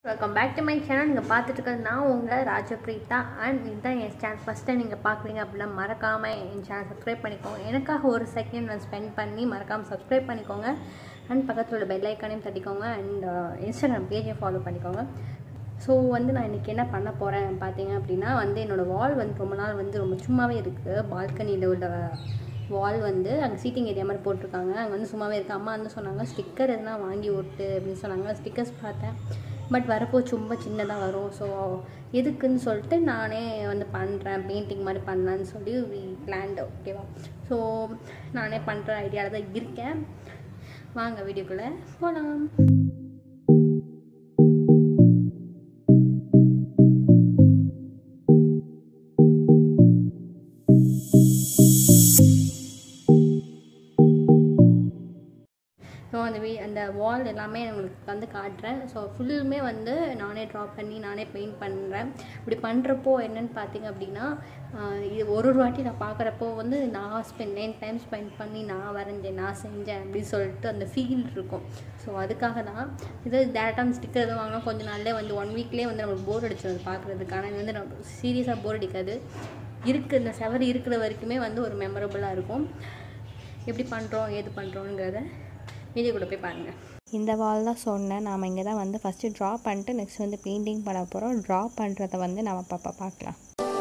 Welcome back to my channel நீங்கள் பார்த்துட்டு இருக்கிறது நான் உங்கள் ராஜபிரீதா அண்ட் இதுதான் என் சேனல் ஃபஸ்ட் டைம் நீங்கள் பார்க்குறீங்க அப்படின்னா மறக்காமல் என் சேனல் சப்ஸ்கிரைப் பண்ணிக்கோங்க எனக்காக ஒரு செகண்ட் நான் ஸ்பெண்ட் பண்ணி மறக்காமல் சப்ஸ்கிரைப் பண்ணிக்கோங்க அண்ட் பக்கத்தில் உள்ள பெல் ஐக்கானையும் தட்டிக்கோங்க அண்ட் இன்ஸ்டாகிராம் பேஜையும் ஃபாலோ பண்ணிக்கோங்க ஸோ வந்து நான் இன்றைக்கி என்ன பண்ண போகிறேன் பார்த்தீங்க அப்படின்னா வந்து என்னோடய வால் வந்து ரொம்ப நாள் வந்து ரொம்ப சும்மாவே இருக்குது பால்கனியில் உள்ள வால் வந்து அங்கே சீட்டிங் ஏரியா மாதிரி போட்டிருக்காங்க அங்கே வந்து சும்மாவே இருக்குது அம்மா வந்து சொன்னாங்க ஸ்டிக்கர் எதுனா வாங்கி ஒட்டு அப்படின்னு சொன்னாங்க ஸ்டிக்கர்ஸ் பார்த்தேன் பட் வரப்போ சும்மா சின்னதாக வரும் ஸோ எதுக்குன்னு சொல்லிட்டு நானே வந்து பண்ணுறேன் பெயிண்டிங் மாதிரி பண்ணலான்னு சொல்லி பிளான்டு ஓகேவா ஸோ நானே பண்ணுற ஐடியாவில் தான் இருக்கேன் வாங்க வீடியோக்குள்ளே போகலாம் ஸோ அந்த வீ அந்த வால் எல்லாமே உங்களுக்கு வந்து காட்டுறேன் ஸோ ஃபுல்லுமே வந்து நானே ட்ரா பண்ணி நானே பெயிண்ட் பண்ணுறேன் இப்படி பண்ணுறப்போ என்னென்னு பார்த்தீங்க அப்படின்னா ஆஹ் இது ஒரு ஒரு வாட்டி நான் பார்க்குறப்போ வந்து நான் ஸ்பெண்ட் நைன் டைம் ஸ்பெண்ட் பண்ணி நான் வரைஞ்சேன் நான் செஞ்சேன் அப்படின்னு சொல்லிட்டு அந்த ஃபீல் இருக்கும் ஸோ அதுக்காக தான் இது டேரக்டாக ஸ்டிக்கர் எதுவும் வாங்கினா கொஞ்சம் நாள்லேயே வந்து ஒன் வீக்லேயே வந்து நம்மளுக்கு போர் அடிச்சிடும் பார்க்குறதுக்கு ஆனால் இது வந்து நம்ம சீரியஸாக போர் அடிக்காது இருக்குது இந்த செவர் இருக்கிற வரைக்குமே வந்து ஒரு மெமரபுளாக இருக்கும் எப்படி பண்ணுறோம் ஏது பண்ணுறோங்கிறத வீடியோக்குள்ளே போய் பாருங்கள் இந்த வால் தான் சொன்னேன் நாம் இங்கே தான் வந்து ஃபஸ்ட்டு ட்ரா பண்ணிட்டு நெக்ஸ்ட் வந்து பெயிண்டிங் பண்ண போகிறோம் ட்ரா பண்ணுறத வந்து நம்ம பாப்பா பார்க்கலாம்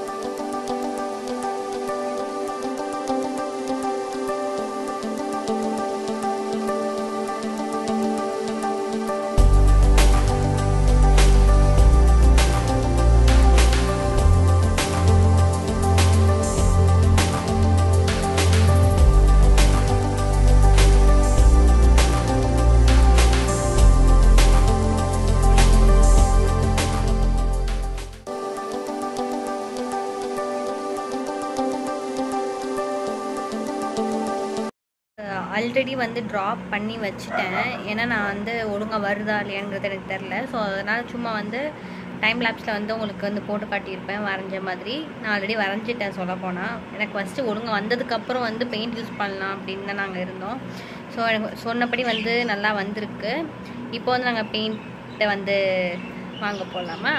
ஆல்ரெடி வந்து ட்ரா பண்ணி வச்சுட்டேன் ஏன்னா நான் வந்து ஒழுங்காக வருதா இல்லையாங்கிறது எனக்கு தெரில ஸோ அதனால் சும்மா வந்து டைம் லேப்ஸில் வந்து உங்களுக்கு வந்து போட்டு காட்டியிருப்பேன் வரைஞ்ச மாதிரி நான் ஆல்ரெடி வரைஞ்சிட்டேன் சொல்ல போனால் எனக்கு ஃபஸ்ட்டு ஒழுங்காக வந்ததுக்கப்புறம் வந்து பெயிண்ட் யூஸ் பண்ணலாம் அப்படின்னு தான் நாங்கள் இருந்தோம் ஸோ எனக்கு சொன்னபடி வந்து நல்லா வந்திருக்கு இப்போ வந்து நாங்கள் பெயிண்ட்டை வந்து வாங்க போகலாமா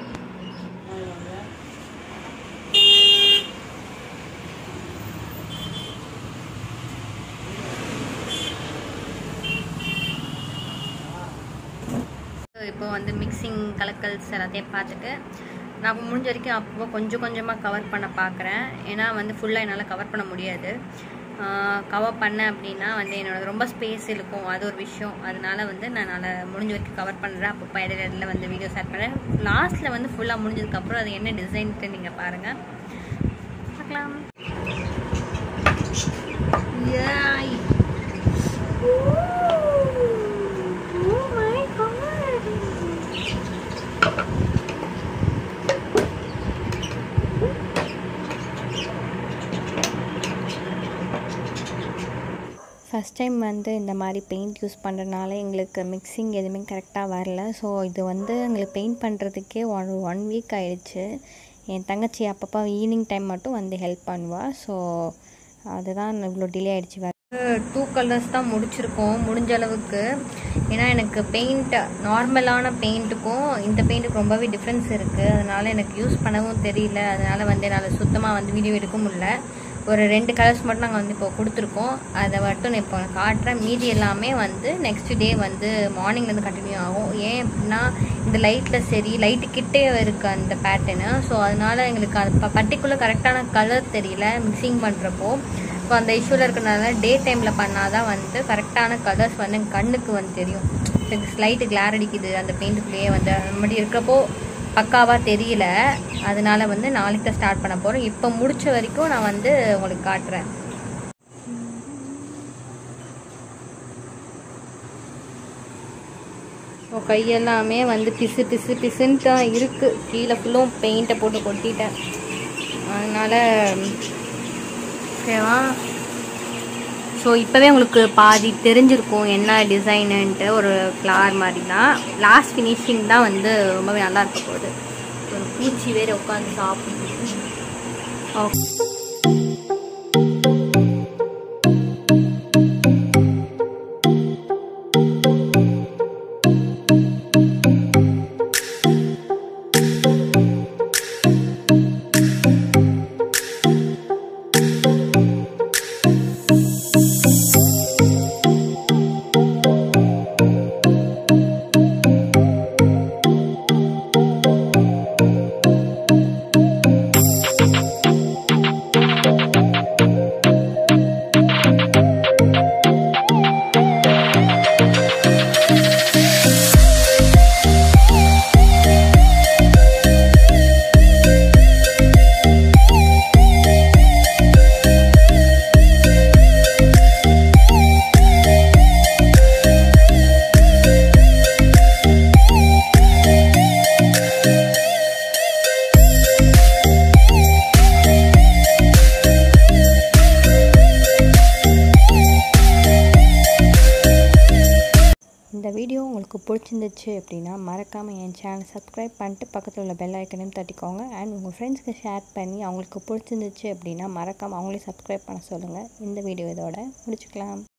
இப்போ வந்து மிக்சிங் கலக்கல்ஸ் எல்லாத்தையும் பார்த்துட்டு நான் முடிஞ்ச வரைக்கும் அப்போ கொஞ்சம் கொஞ்சமாக கவர் பண்ண பார்க்குறேன் ஏன்னா வந்து ஃபுல்லாக என்னால் கவர் பண்ண முடியாது கவர் பண்ணேன் அப்படின்னா வந்து என்னோட ரொம்ப ஸ்பேஸ் இருக்கும் அது ஒரு விஷயம் அதனால வந்து நான் நல்லா முடிஞ்ச வரைக்கும் கவர் பண்ணுறேன் அப்பப்போ இடையில இடையில வந்து வீடியோ ஸ்டார்ட் பண்ணுறேன் லாஸ்ட்டில் வந்து ஃபுல்லாக முடிஞ்சதுக்கப்புறம் அது என்ன டிசைன்ட்டு நீங்கள் பாருங்கள் பார்க்கலாம் Yay! Oh my god! First time வந்து இந்த மாதிரி பெயிண்ட் யூஸ் பண்ணுறதுனால எங்களுக்கு மிக்சிங் எதுவுமே கரெக்டாக வரல ஸோ இது வந்து எங்களுக்கு பெயிண்ட் பண்ணுறதுக்கே ஒன் ஒன் வீக் ஆயிடுச்சு என் தங்கச்சி அப்பப்போ ஈவினிங் டைம் மட்டும் வந்து ஹெல்ப் பண்ணுவாள் ஸோ அதுதான் இவ்வளோ டிலே ஆகிடுச்சு வேறு டூ கலர்ஸ் தான் முடிச்சிருக்கோம் முடிஞ்ச அளவுக்கு ஏன்னா எனக்கு பெயிண்ட் நார்மலான பெயிண்ட்டுக்கும் இந்த பெயிண்ட்டுக்கு ரொம்பவே டிஃப்ரென்ஸ் இருக்குது அதனால் எனக்கு யூஸ் பண்ணவும் தெரியல அதனால் வந்து என்னால் சுத்தமாக வந்து வீடியோ எடுக்க முடியல ஒரு ரெண்டு கலர்ஸ் மட்டும் நாங்கள் வந்து இப்போ கொடுத்துருக்கோம் அதை மட்டும் நான் இப்போ காட்டுறேன் மீதி எல்லாமே வந்து நெக்ஸ்ட் டே வந்து மார்னிங்லேருந்து கண்டினியூ ஆகும் ஏன் அப்படின்னா இந்த லைட்டில் சரி லைட்டு கிட்டே இருக்குது அந்த பேட்டர்னு ஸோ அதனால் எங்களுக்கு அது பர்டிகுலர் கரெக்டான கலர் தெரியல மிக்சிங் பண்ணுறப்போ ஸோ அந்த இஷ்யூவில் இருக்கிறனால டே டைமில் பண்ணால் தான் வந்து கரெக்டான கலர்ஸ் வந்து எங்கள் கண்ணுக்கு வந்து தெரியும் லைட்டு கிளார் அடிக்குது அந்த பெயிண்ட்டுக்குள்ளேயே வந்து அந்த மாதிரி இருக்கிறப்போ பக்காவாக தெரியல அதனால வந்து நாளைக்கு தான் ஸ்டார்ட் பண்ண போகிறோம் இப்போ முடிச்ச வரைக்கும் நான் வந்து உங்களுக்கு காட்டுறேன் ஸோ கையெல்லாமே வந்து பிசு பிசு பிசுன்னு தான் இருக்குது கீழே ஃபுல்லும் பெயிண்ட்டை போட்டு கொட்டிட்டேன் அதனால் ஓகேவா ஸோ இப்போவே உங்களுக்கு பாதி தெரிஞ்சிருக்கும் என்ன டிசைனுன்ட்டு ஒரு ஃப்ளார் மாதிரி தான் லாஸ்ட் ஃபினிஷிங் தான் வந்து ரொம்பவே நல்லா இருக்க போகுது ஒரு பூச்சி வேறு உட்காந்து சாப்பிடுது ஓகே பிடிச்சிருந்துச்சு அப்படின்னா மறக்காமல் என் சேனலை சப்ஸ்கிரைப் பண்ணிட்டு பக்கத்தில் உள்ள பெல் ஐக்கனையும் தட்டிக்கோங்க அண்ட் உங்கள் ஃப்ரெண்ட்ஸ்க்கு ஷேர் பண்ணி அவங்களுக்கு பிடிச்சிருந்துச்சு அப்படின்னா மறக்காமல் அவங்களே சப்ஸ்கிரைப் பண்ண சொல்லுங்கள் இந்த வீடியோ இதோட முடிச்சுக்கலாம்